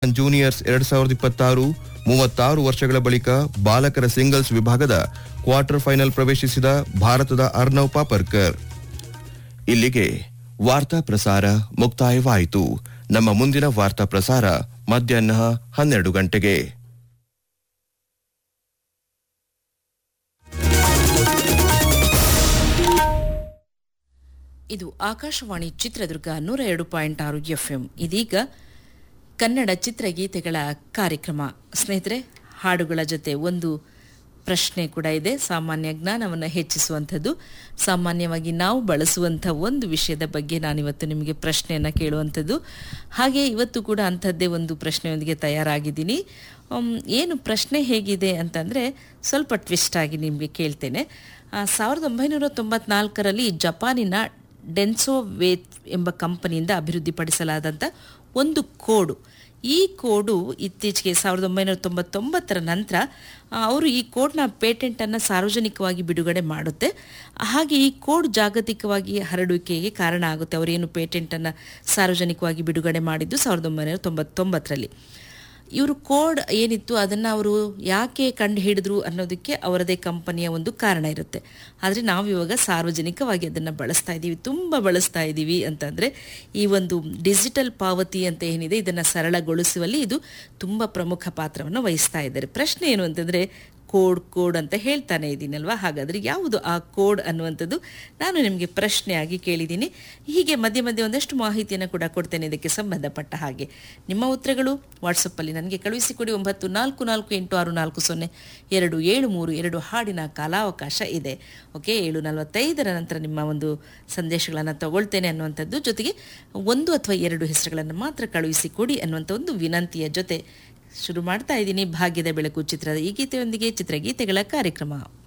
Asian juniors ಎರಡ್ ಸಾವಿರದ ಇಪ್ಪತ್ತಾರು ಮೂವತ್ತಾರು ವರ್ಷಗಳ ಬಳಿಕ ಬಾಲಕರ ಸಿಂಗಲ್ಸ್ ವಿಭಾಗದ ಕ್ವಾರ್ಟರ್ ಫೈನಲ್ ಪ್ರವೇಶಿಸಿದ ಭಾರತದ ಅರ್ನವ್ ಪಾಪರ್ಕರ್ ಇಲ್ಲಿಗೆ ವಾರ್ತಾ ಪ್ರಸಾರ ಮುಕ್ತಾಯವಾಯಿತು ನಮ್ಮ ಮುಂದಿನ ವಾರ್ತಾ ಪ್ರಸಾರ ಮಧ್ಯಾಹ್ನ ಹನ್ನೆರಡು ಗಂಟೆಗೆ ಇದು ಆಕಾಶವಾಣಿ ಚಿತ್ರದುರ್ಗ ನೂರ ಎರಡು ಪಾಯಿಂಟ್ ಆರು ಎಫ್ಎಂ ಇದೀಗ ಕನ್ನಡ ಚಿತ್ರಗೀತೆಗಳ ಕಾರ್ಯಕ್ರಮ ಸ್ನೇಹಿತರೆ ಹಾಡುಗಳ ಜೊತೆ ಒಂದು ಪ್ರಶ್ನೆ ಕೂಡ ಇದೆ ಸಾಮಾನ್ಯ ಜ್ಞಾನವನ್ನು ಹೆಚ್ಚಿಸುವಂಥದ್ದು ಸಾಮಾನ್ಯವಾಗಿ ನಾವು ಬಳಸುವಂಥ ಒಂದು ವಿಷಯದ ಬಗ್ಗೆ ನಾನಿವತ್ತು ನಿಮಗೆ ಪ್ರಶ್ನೆಯನ್ನು ಕೇಳುವಂಥದ್ದು ಹಾಗೆ ಇವತ್ತು ಕೂಡ ಅಂಥದ್ದೇ ಒಂದು ಪ್ರಶ್ನೆಯೊಂದಿಗೆ ತಯಾರಾಗಿದ್ದೀನಿ ಅಮ್, ಏನು ಪ್ರಶ್ನೆ ಹೇಗಿದೆ ಅಂತಂದರೆ ಸ್ವಲ್ಪ ಟ್ವಿಸ್ಟ್ ಆಗಿ ನಿಮಗೆ ಕೇಳ್ತೇನೆ ಆ, ಸಾವಿರದ ಒಂಬೈನೂರ ತೊಂಬತ್ನಾಲ್ಕರಲ್ಲಿ ಜಪಾನಿನ ಡೆನ್ಸೋವೇತ್ ಎಂಬ ಕಂಪನಿಯಿಂದ ಅಭಿವೃದ್ಧಿಪಡಿಸಲಾದಂಥ ಒಂದು ಕೋಡು ಈ ಕೋಡು ಇತ್ತೀಚೆಗೆ ಸಾವಿರದ ಒಂಬೈನೂರ ತೊಂಬತ್ತೊಂಬತ್ತರ ನಂತರ ಆ, ಅವರು ಈ ಕೋಡ್ನ ಪೇಟೆಂಟನ್ನು ಸಾರ್ವಜನಿಕವಾಗಿ ಬಿಡುಗಡೆ ಮಾಡುತ್ತೆ ಹಾಗೆ ಈ ಕೋಡ್ ಜಾಗತಿಕವಾಗಿ ಹರಡುವಿಕೆಗೆ ಕಾರಣ ಆಗುತ್ತೆ ಅವರೇನು ಪೇಟೆಂಟನ್ನು ಸಾರ್ವಜನಿಕವಾಗಿ ಬಿಡುಗಡೆ ಮಾಡಿದ್ದು ಸಾವಿರದ ಒಂಬೈನೂರ ತೊಂಬತ್ತೊಂಬತ್ತರಲ್ಲಿ ಇವರು ಕೋಡ್ ಏನಿತ್ತು ಅದನ್ನು ಅವರು ಯಾಕೆ ಕಂಡು ಹಿಡಿದ್ರು ಅನ್ನೋದಕ್ಕೆ ಅವರದೇ ಕಂಪನಿಯ ಒಂದು ಕಾರಣ ಇರುತ್ತೆ ಆದರೆ ನಾವು ಇವಾಗ ಸಾರ್ವಜನಿಕವಾಗಿ ಅದನ್ನು ಬಳಸ್ತಾ ಇದ್ದೀವಿ ತುಂಬ ಬಳಸ್ತಾ ಇದ್ದೀವಿ ಅಂತಂದರೆ ಈ ಒಂದು ಡಿಜಿಟಲ್ ಪಾವತಿ ಅಂತ ಏನಿದೆ ಇದನ್ನು ಸರಳಗೊಳಿಸುವಲ್ಲಿ ಇದು ತುಂಬ ಪ್ರಮುಖ ಪಾತ್ರವನ್ನು ವಹಿಸ್ತಾ ಇದ್ದಾರೆ ಪ್ರಶ್ನೆ ಏನು ಅಂತಂದರೆ ಕೋಡ್ ಕೋಡ್ ಅಂತ ಹೇಳ್ತಾನೆ ಇದ್ದೀನಲ್ವಾ ಹಾಗಾದರೆ ಯಾವುದು ಆ ಕೋಡ್ ಅನ್ನುವಂಥದ್ದು ನಾನು ನಿಮಗೆ ಪ್ರಶ್ನೆಯಾಗಿ ಕೇಳಿದ್ದೀನಿ ಹೀಗೆ ಮಧ್ಯೆ ಮಧ್ಯೆ ಒಂದಷ್ಟು ಮಾಹಿತಿಯನ್ನು ಕೂಡ ಕೊಡ್ತೇನೆ ಇದಕ್ಕೆ ಸಂಬಂಧಪಟ್ಟ ಹಾಗೆ ನಿಮ್ಮ ಉತ್ತರಗಳು ವಾಟ್ಸಪ್ಪಲ್ಲಿ ನನಗೆ ಕಳುಹಿಸಿಕೊಡಿ ಒಂಬತ್ತು ನಾಲ್ಕು ನಾಲ್ಕು ಎಂಟು ಆರು ನಾಲ್ಕು ಸೊನ್ನೆ ಎರಡು ಏಳು ಮೂರು ಎರಡು ಹಾಡಿನ ಕಾಲಾವಕಾಶ ಇದೆ ಓಕೆ ಏಳು ನಲವತ್ತೈದರ ನಂತರ ನಿಮ್ಮ ಒಂದು ಸಂದೇಶಗಳನ್ನು ತಗೊಳ್ತೇನೆ ಅನ್ನುವಂಥದ್ದು ಜೊತೆಗೆ ಒಂದು ಅಥವಾ ಎರಡು ಹೆಸರುಗಳನ್ನು ಮಾತ್ರ ಕಳುಹಿಸಿಕೊಡಿ ಅನ್ನುವಂಥ ಒಂದು ವಿನಂತಿಯ ಜೊತೆ ಶುರು ಮಾಡ್ತಾ ಇದ್ದೀನಿ ಭಾಗ್ಯದ ಬೆಳಕು ಚಿತ್ರದ ಈ ಗೀತೆಯೊಂದಿಗೆ ಚಿತ್ರಗೀತೆಗಳ ಕಾರ್ಯಕ್ರಮ